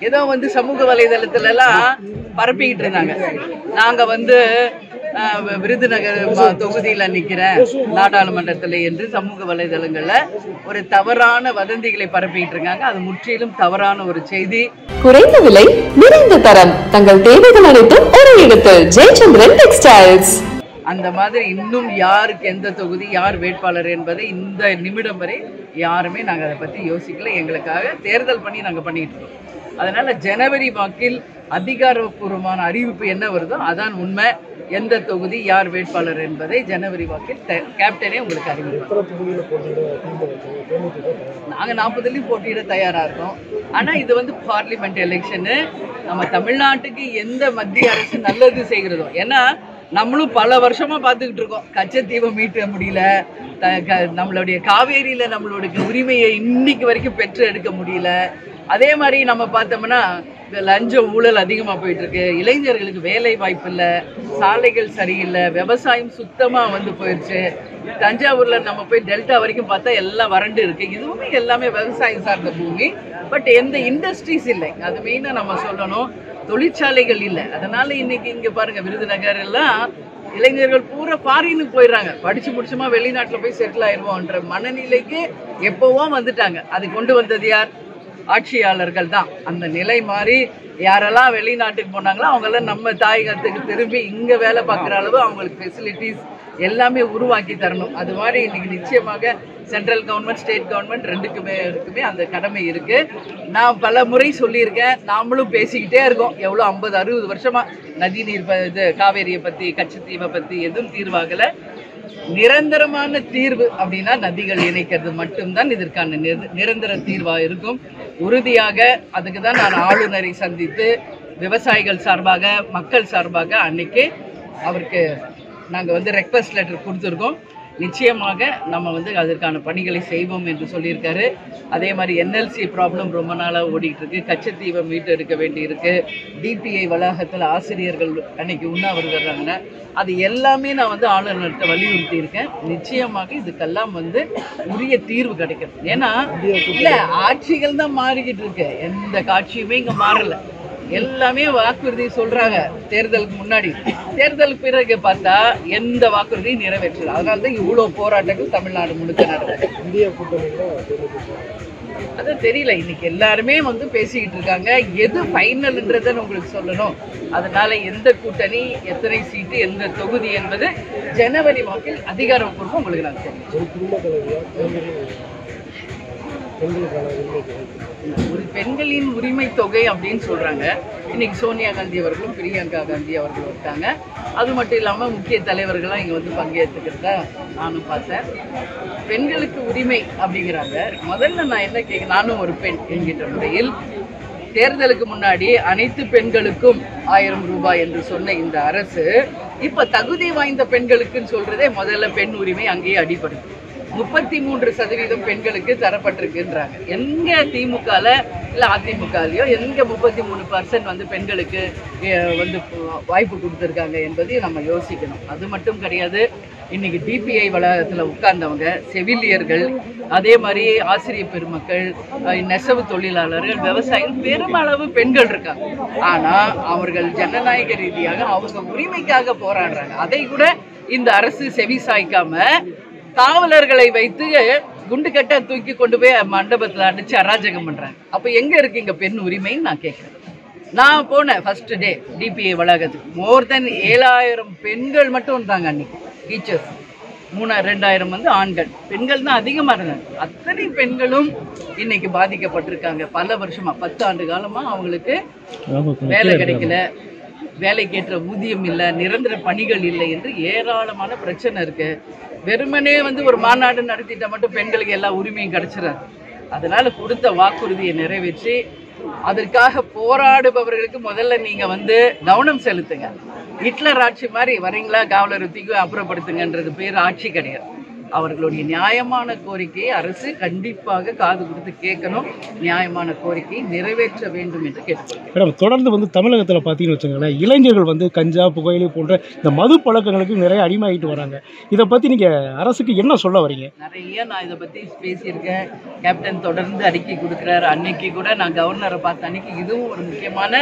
ஏதோ வந்து சமூக வலைதளத்துல எல்லாம் பரப்பிக்கிட்டு இருந்தாங்க நாங்க வந்து அஹ், வி- விருதுநகர் ம- தொகுதியில நிக்கிறேன் நாடாளுமன்றத்துல என்று சமூக வலைதளங்கள்ல ஒரு தவறான வதந்திகளை பரப்பிக்கிட்டு இருக்காங்க அது முற்றிலும் தவறான ஒரு செய்தி குறைந்த விலை நிறைந்த தரம் தங்கள் தேவைகள் அனைத்தும் ஒரே இடத்தில் ஜெயச்சந்திரன் டெக்ஸ்டைல்ஸ் அந்த மாதிரி இன்னும் யாருக்கு எந்த தொகுதி யார் வேட்பாளர் என்பதை இந்த நிமிடம் வரை யாருமே நாங்கள் அதை பற்றி யோசிக்கல எங்களுக்காக தேர்தல் பண்ணி நாங்கள் பண்ணிட்டு இருக்கோம் அதனால ஜனவரி வாக்கில் அதிகாரப்பூர்வமான அறிவிப்பு என்ன வருதோ அதான் உண்மை எந்த தொகுதி யார் வேட்பாளர் என்பதை ஜனவரி வாக்கில் த- கேப்டனே உங்களுக்கு அறிவிப்பார் நாங்கள் நாற்பதுலேயும் போட்டியிட தயாராக இருக்கோம் ஆனால் இது வந்து பார்லிமெண்ட் எலெக்ஷனு நம்ம தமிழ்நாட்டுக்கு எந்த மத்திய அரசு நல்லது செய்கிறதோ ஏன்னா நம்மளும் பல வருஷமா பார்த்துக்கிட்டு இருக்கோம் கச்சத்தீவை மீட்ட முடியல த- க- நம்மளுடைய காவேரியில நம்மளுடைய உரிமையை இன்னைக்கு வரைக்கும் பெற்று எடுக்க முடியல அதே மாதிரி நம்ம பார்த்தோம்னா இந்த லஞ்சம் ஊழல் அதிகமாக போயிட்டு இருக்கு இளைஞர்களுக்கு வேலை வாய்ப்பு இல்லை சாலைகள் சரியில்லை விவசாயம் சுத்தமாக வந்து போயிடுச்சு தஞ்சாவூர்ல நம்ம போய் டெல்டா வரைக்கும் பார்த்தா எல்லாம் வறண்டு இருக்கு இதுவுமே எல்லாமே விவசாயம் சார்ந்த பூமி பட் எந்த இண்டஸ்ட்ரீஸ் இல்லை அது மெயினாக நம்ம சொல்லணும் தொழிற்சாலைகள் இல்லை அதனால இன்னைக்கு இங்க பாருங்க விருதுநகர் எல்லாம் இளைஞர்கள் பூரா ஃபாரினுக்கு போயிடுறாங்க படிச்சு முடிச்சுமா வெளிநாட்டுல போய் செட்டில் ஆயிடுவோம்ன்ற மனநிலைக்கு எப்போவோ வந்துட்டாங்க அது கொண்டு வந்தது யார் ஆட்சியாளர்கள் தான் அந்த நிலை மாறி யாரெல்லாம் வெளிநாட்டுக்கு போனாங்களோ அவங்கெல்லாம் நம்ம தாயகத்துக்கு திரும்பி இங்க வேலை பார்க்குற அளவு அவங்களுக்கு ஃபெசிலிட்டிஸ் எல்லாமே உருவாக்கி தரணும் அது மாதிரி இன்னைக்கு நிச்சயமாக சென்ட்ரல் கவர்மெண்ட் ஸ்டேட் கவர்மெண்ட் ரெண்டுக்குமே இருக்குமே அந்த கடமை இருக்கு நான் பல முறை சொல்லியிருக்கேன் நாமளும் பேசிக்கிட்டே இருக்கோம் எவ்வளோ ஐம்பது அறுபது வருஷமா நதிநீர் ப- இது காவேரியை பத்தி கச்சத்தீவை பத்தி எதுவும் தீர்வாகல நிரந்தரமான தீர்வு அப்படின்னா நதிகள் இணைக்கிறது மட்டும்தான் இதற்கான நிர- நிரந்தர தீர்வா இருக்கும் உறுதியாக அதுக்கு தான் நான் ஆளுநரை சந்தித்து விவசாயிகள் சார்பாக மக்கள் சார்பாக அன்னைக்கு அவருக்கு நாங்கள் வந்து ரெக்வஸ்ட் லெட்டர் கொடுத்துருக்கோம் நிச்சயமாக நம்ம வந்து அதற்கான பணிகளை செய்வோம் என்று சொல்லியிருக்காரு அதே மாதிரி என்எல்சி ப்ராப்ளம் ரொம்ப நாளாக ஓடிட்டு இருக்கு கச்சத்தீவை மீட்டு எடுக்க வேண்டியிருக்கு டிபிஐ வளாகத்தில் ஆசிரியர்கள் அன்னைக்கு உண்ணாவிரதம் வர்றாங்க அது எல்லாமே நான் வந்து ஆளுநர்கிட்ட வலியுறுத்தி இருக்கேன் நிச்சயமாக இதுக்கெல்லாம் வந்து உரிய தீர்வு கிடைக்கும் ஏன்னா இல்ல ஆட்சிகள் தான் மாறிக்கிட்டு இருக்கு எந்த காட்சியுமே இங்க மாறல எல்லாமே வாக்குறுதி சொல்றாங்க தேர்தலுக்கு முன்னாடி தேர்தலுக்கு பிறகு பார்த்தா எந்த வாக்குறுதியும் நிறைவேற்றல அதனால தான் இவ்வளவு போராட்டங்கள் தமிழ்நாடு முழுக்க நடக்குது இந்திய கூட்டணியில அது தெரியல இன்னைக்கு எல்லாருமே வந்து பேசிக்கிட்டு இருக்காங்க எது ஃபைனல்ன்றதை உங்களுக்கு சொல்லணும் அதனால எந்த கூட்டணி எத்தனை சீட்டு எந்த தொகுதி என்பது ஜனவரி வாக்கில் அதிகாரப்பூர்வம் உங்களுக்கு நான் சொல்றேன் ஒரு குடும்ப தலைவியா பெண்களின் பெண்களுக்கான உரிமை கிடைக்கும் ஒரு பெண்களின் உரிமை தொகை அப்படின்னு சொல்றாங்க இன்னைக்கு சோனியா காந்தி அவர்களும் பிரியங்கா காந்தி அவர்களும் இருக்காங்க அது மட்டும் இல்லாம முக்கிய தலைவர்கள்லாம் இங்க வந்து பங்கேற்றுக்கிறத நானும் பார்த்தேன் பெண்களுக்கு உரிமை அப்படிங்கிறாங்க முதல்ல நான் என்ன கேட்க நானும் ஒரு பெண் என்கின்ற முறையில் தேர்தலுக்கு முன்னாடி அனைத்து பெண்களுக்கும் ஆயிரம் ரூபாய் என்று சொன்ன இந்த அரசு இப்ப தகுதி வாய்ந்த பெண்களுக்குன்னு சொல்றதே முதல்ல பெண் உரிமை அங்கேயே அடிபடுது முப்பத்தி மூன்று சதவீதம் பெண்களுக்கு தரப்பட்டிருக்குன்றாங்க எங்க திமுகல இல்ல அதிமுகலயோ எங்க முப்பத்தி மூணு பர்சன்ட் வந்து பெண்களுக்கு அஹ், வந்து வாய்ப்பு கொடுத்துருக்காங்க என்பதையும் நம்ம யோசிக்கணும் அது மட்டும் கிடையாது இன்னைக்கு டிபிஐ வளாகத்தில் உட்கார்ந்தவங்க செவிலியர்கள் அதே மாதிரி ஆசிரியர் பெருமக்கள் அஹ், நெசவு தொழிலாளர்கள் விவசாயிகள் பெருமளவு பெண்கள் இருக்காங்க ஆனா அவர்கள் ஜனநாயக ரீதியாக அவங்க உரிமைக்காக போராடுறாங்க அதை கூட இந்த அரசு செவி சாய்க்காம காவலர்களை வைத்து குண்டு கட்ட தூக்கி கொண்டு போய் மண்டபத்தில் அடிச்சு அராஜகம் பண்றாங்க அப்ப எங்க இருக்கு இங்க பெண் உரிமைன்னு நான் கேட்கிறேன் நான் போனேன் ஃபர்ஸ்ட் டே டிபிஏ வளாகத்துக்கு மோர் தென் ஏழாயிரம் பெண்கள் மட்டும் இருந்தாங்க அன்னைக்கு டீச்சர்ஸ் மூணா ரெண்டாயிரம் வந்து ஆண்கள் பெண்கள் தான் அதிகமாக இருந்தாங்க அத்தனை பெண்களும் இன்னைக்கு பாதிக்கப்பட்டிருக்காங்க பல வருஷமா பத்து ஆண்டு காலமா அவங்களுக்கு வேலை கிடைக்கல வேலைக்கேற்ற ஊதியம் இல்லை நிரந்தர பணிகள் இல்லை என்று ஏராளமான பிரச்சனை இருக்கு வெறுமனே வந்து ஒரு மாநாடு நடத்திட்டா மட்டும் பெண்களுக்கு எல்லா உரிமையும் கிடைச்சிடாது அதனால கொடுத்த வாக்குறுதியை நிறைவேற்றி அதற்காக போராடுபவர்களுக்கு முதல்ல நீங்க வந்து கவனம் செலுத்துங்க ஹிட்லர் ஆட்சி மாதிரி வரீங்களா காவலர் தூக்கி அப்புறப்படுத்துங்கன்றது பேர் ஆட்சி கிடையாது அவர்களுடைய நியாயமான கோரிக்கையை அரசு கண்டிப்பாக காது கொடுத்து கேட்கணும் நியாயமான கோரிக்கையை நிறைவேற்ற வேண்டும் என்று கேட்டுக்கொள்கிறேன் மேடம் தொடர்ந்து வந்து தமிழகத்தில் பார்த்தீங்கன்னு வச்சுக்கோங்களேன் இளைஞர்கள் வந்து கஞ்சா புகையிலை போன்ற இந்த மது பழக்கங்களுக்கு நிறைய அடிமையாகிட்டு வராங்க இதை பற்றி நீங்கள் அரசுக்கு என்ன சொல்ல வரீங்க நிறைய நான் இதை பற்றி பேசியிருக்கேன் கேப்டன் தொடர்ந்து அறிக்கை கொடுக்குறாரு அன்னைக்கு கூட நான் கவர்னரை பார்த்த அன்னைக்கு இதுவும் ஒரு முக்கியமான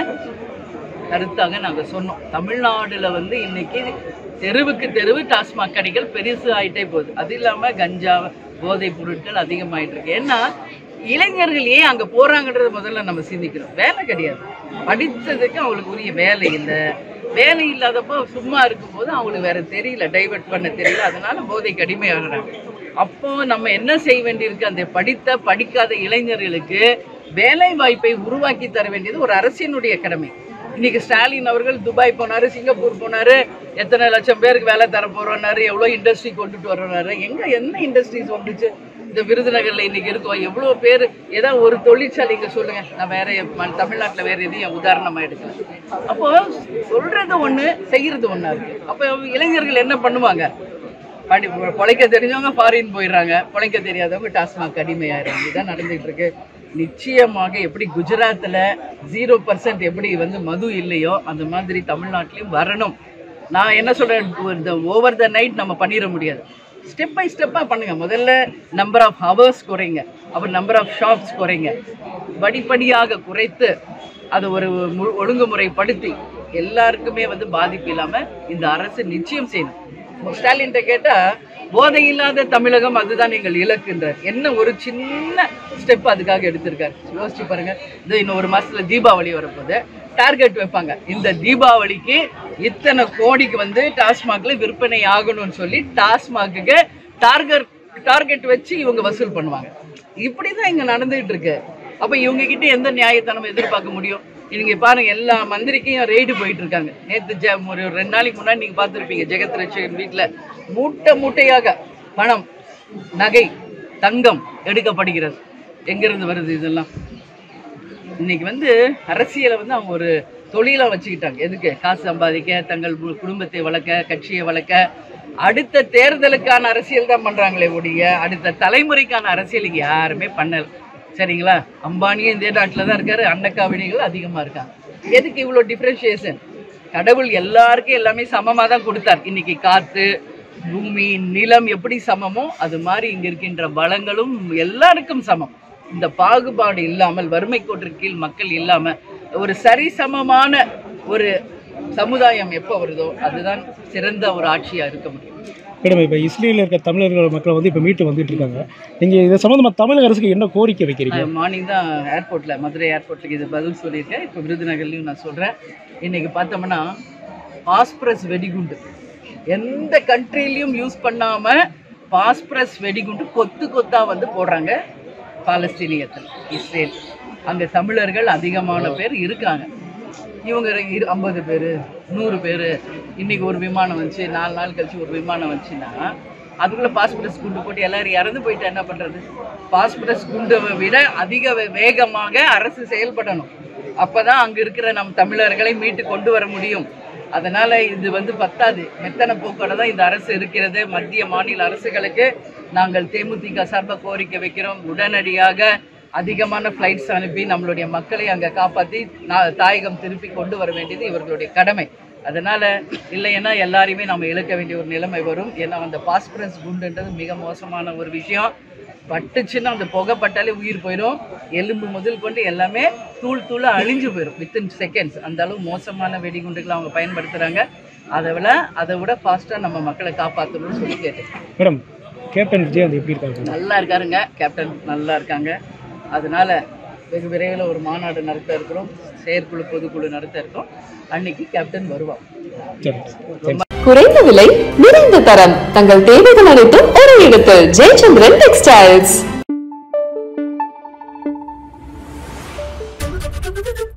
கருத்தாக நாங்கள் சொன்னோம் தமிழ்நாடுல வந்து இன்னைக்கு தெருவுக்கு தெருவு டாஸ்மாக் கடைகள் பெருசு ஆயிட்டே போகுது அது இல்லாமல் கஞ்சா போதைப் பொருட்கள் அதிகமாயிட்டு இருக்கு ஏன்னா இளைஞர்கள் ஏன் அங்கே போகிறாங்கன்றத முதல்ல நம்ம சிந்திக்கிறோம் வேலை கிடையாது படித்ததுக்கு அவங்களுக்கு உரிய வேலை இல்லை வேலை இல்லாதப்போ சும்மா இருக்கும்போது அவங்களுக்கு வேற தெரியல டைவர்ட் பண்ண தெரியல அதனால போதைக்கு அடிமையாகிறாங்க அப்போ நம்ம என்ன செய்ய வேண்டியிருக்கு அந்த படித்த படிக்காத இளைஞர்களுக்கு வேலை வாய்ப்பை உருவாக்கி தர வேண்டியது ஒரு அரசினுடைய கடமை இன்னைக்கு ஸ்டாலின் அவர்கள் துபாய் போனாரு சிங்கப்பூர் போனாரு எத்தனை லட்சம் பேருக்கு வேலை தர போறோம்னாரு எவ்வளோ இண்டஸ்ட்ரி கொண்டுட்டு வர்றாரு எங்க என்ன இண்டஸ்ட்ரீஸ் வந்துச்சு இந்த விருதுநகர்ல இன்னைக்கு இருக்கோம் எவ்வளோ பேர் ஏதாவது ஒரு தொழிற்சாலை இங்க சொல்லுங்க நான் வேற ம- தமிழ்நாட்டுல வேற எதையும் உதாரணமா எடுக்கல அப்போ சொல்றது ஒண்ணு செய்யறது ஒண்ணா இருக்கு அப்போ இளைஞர்கள் என்ன பண்ணுவாங்க படி பொழைக்க தெரிஞ்சவங்க ஃபாரின் போயிடுறாங்க பொழைக்க தெரியாதவங்க டாஸ்மாக் அடிமையாயிடுறாங்க இதுதான் நடந்துட்டு இருக்கு நிச்சயமாக எப்படி குஜராத்தில் ஜீரோ பர்சன்ட் எப்படி வந்து மது இல்லையோ அந்த மாதிரி தமிழ்நாட்டிலையும் வரணும் நான் என்ன சொல்றேன் இந்த ஓவர் த நைட் நம்ம பண்ணிட முடியாது ஸ்டெப் பை ஸ்டெப்பாக பண்ணுங்க முதல்ல நம்பர் ஆஃப் ஹவர்ஸ் குறைங்க அப்புறம் நம்பர் ஆஃப் ஷாப்ஸ் குறைங்க படிப்படியாக குறைத்து அதை ஒரு மு- ஒழுங்குமுறைப்படுத்தி எல்லாருக்குமே வந்து பாதிப்பு இல்லாமல் இந்த அரசு நிச்சயம் செய்யணும் ஸ்டாலின்கிட்ட கேட்டால் போதை இல்லாத தமிழகம் அதுதான் எங்கள் இலக்குன்றார் என்ன ஒரு சின்ன ஸ்டெப் அதுக்காக எடுத்திருக்காரு யோசிச்சு பாருங்க இது இன்னும் ஒரு மாசத்துல தீபாவளி வரப்போகுது டார்கெட் வைப்பாங்க இந்த தீபாவளிக்கு இத்தனை கோடிக்கு வந்து டாஸ்மாக்ல விற்பனை ஆகணும்னு சொல்லி டாஸ்மாக்கு டார்கெட் டார்கெட் வச்சு இவங்க வசூல் பண்ணுவாங்க இப்படிதான் இங்க நடந்துகிட்டு இருக்கு அப்ப இவங்க கிட்ட எந்த நியாயத்தை நம்ம எதிர்பார்க்க முடியும் நீங்க பாருங்க எல்லா மந்திரிக்கும் ரெய்டு போயிட்டு இருக்காங்க நேத்து ஜ ஒரு ரெண்டு நாளைக்கு முன்னாடி நீங்க பார்த்துருப்பீங்க ஜெகத் ரட்சகன் வீட்டுல மூட்டை மூட்டையாக பணம் நகை தங்கம் எடுக்கப்படுகிறது எங்கிருந்து வருது இதெல்லாம் இன்னைக்கு வந்து அரசியலை வந்து அவங்க ஒரு தொழிலா வச்சுக்கிட்டாங்க எதுக்கு காசு சம்பாதிக்க தங்கள் கு- குடும்பத்தை வளர்க்க கட்சியை வளர்க்க அடுத்த தேர்தலுக்கான அரசியல் தான் பண்றாங்களே ஒழிய அடுத்த தலைமுறைக்கான அரசியல் இங்க யாருமே பண்ணல சரிங்களா அம்பானியும் இதே நாட்டில் தான் இருக்காரு அன்னக்காவிடிகள் அதிகமா இருக்காங்க எதுக்கு இவ்வளோ டிஃப்ரென்ஷியேஷன் கடவுள் எல்லாருக்கும் எல்லாமே சமமாக தான் கொடுத்தார் இன்னைக்கு காற்று பூமி நிலம் எப்படி சமமோ அது மாதிரி இங்க இருக்கின்ற வளங்களும் எல்லாருக்கும் சமம் இந்த பாகுபாடு இல்லாமல் வறுமை கோட்டிற்கு கீழ் மக்கள் இல்லாம ஒரு சரிசமமான ஒரு சமுதாயம் எப்போ வருதோ அதுதான் சிறந்த ஒரு ஆட்சியா இருக்க முடியும் மேடம் இப்போ இஸ்ரேலில் இருக்க தமிழர்கள் மக்கள் வந்து இப்போ மீட்டு வந்துட்டு இருக்காங்க நீங்கள் இதை சம்மந்தமாக தமிழக அரசுக்கு என்ன கோரிக்கை வைக்கிறீங்க மார்னிங் தான் ஏர்போர்ட்ல மதுரை ஏர்போர்ட்ல இது பதில் சொல்லியிருக்கேன் இப்போ விருதுநகர்லையும் நான் சொல்றேன் இன்னைக்கு பார்த்தோம்னா பாஸ்பரஸ் வெடிகுண்டு எந்த கண்ட்ரிலையும் யூஸ் பண்ணாம பாஸ்பரஸ் வெடிகுண்டு கொத்து கொத்தா வந்து போடுறாங்க பாலஸ்தீனியத்தில் இஸ்ரேல் அங்க தமிழர்கள் அதிகமான பேர் இருக்காங்க இவங்க இரு ஐம்பது பேர் நூறு பேர் இன்னைக்கு ஒரு விமானம் வந்துச்சு நாலு நாள் கழிச்சு ஒரு விமானம் வந்துச்சுன்னா அதுக்குள்ள பாஸ்பரஸ் குண்டு போட்டு எல்லாரும் இறந்து போயிட்டா என்ன பண்றது பாஸ்பரஸ் குண்டை விட அதிக வே- வேகமாக அரசு செயல்படணும் அப்பதான் அங்க இருக்கிற நம் தமிழர்களை மீட்டு கொண்டு வர முடியும் அதனால இது வந்து பத்தாது மெத்தன போக்கோட தான் இந்த அரசு இருக்கிறது மத்திய மாநில அரசுகளுக்கு நாங்கள் தேமுதிக சார்பாக கோரிக்கை வைக்கிறோம் உடனடியாக அதிகமான ஃப்ளைட்ஸ் அனுப்பி நம்மளுடைய மக்களை அங்கே காப்பாற்றி நா- தாயகம் திருப்பி கொண்டு வர வேண்டியது இவர்களுடைய கடமை அதனால இல்லைன்னா எல்லாரையுமே நம்ம இழக்க வேண்டிய ஒரு நிலைமை வரும் ஏன்னா அந்த பாஸ்பரஸ் குண்டுன்றது மிக மோசமான ஒரு விஷயம் பட்டுச்சுன்னா அந்த புகை பட்டாலே உயிர் போயிடும் எலும்பு முதல் கொண்டு எல்லாமே தூள் தூளா அழிஞ்சு போயிடும் வித்தின் செகண்ட்ஸ் அந்த அளவு மோசமான வெடிகுண்டுகளை அவங்க பயன்படுத்துறாங்க அதை விட அதை விட ஃபாஸ்ட்டாக நம்ம மக்களை காப்பாற்றணும்னு சொல்லி கேட்டேன் மேடம் கேப்டன் விஜயகாந்த் எப்படி இருக்காங்க நல்லா இருக்காருங்க கேப்டன் நல்லா இருக்காங்க அதனால வெகு விரைவில் ஒரு மாநாடு நடத்த இருக்கிறோம் செயற்குழு பொதுக்குழு நடத்த இருக்கோம் அன்னைக்கு கேப்டன் வருவார் சரி சரி குறைந்த விலை நிறைந்த தரம் தங்கள் தேவைகள் அனைத்தும் ஒரே இடத்தில் ஜெயச்சந்திரன் டெக்ஸ்டைல்ஸ்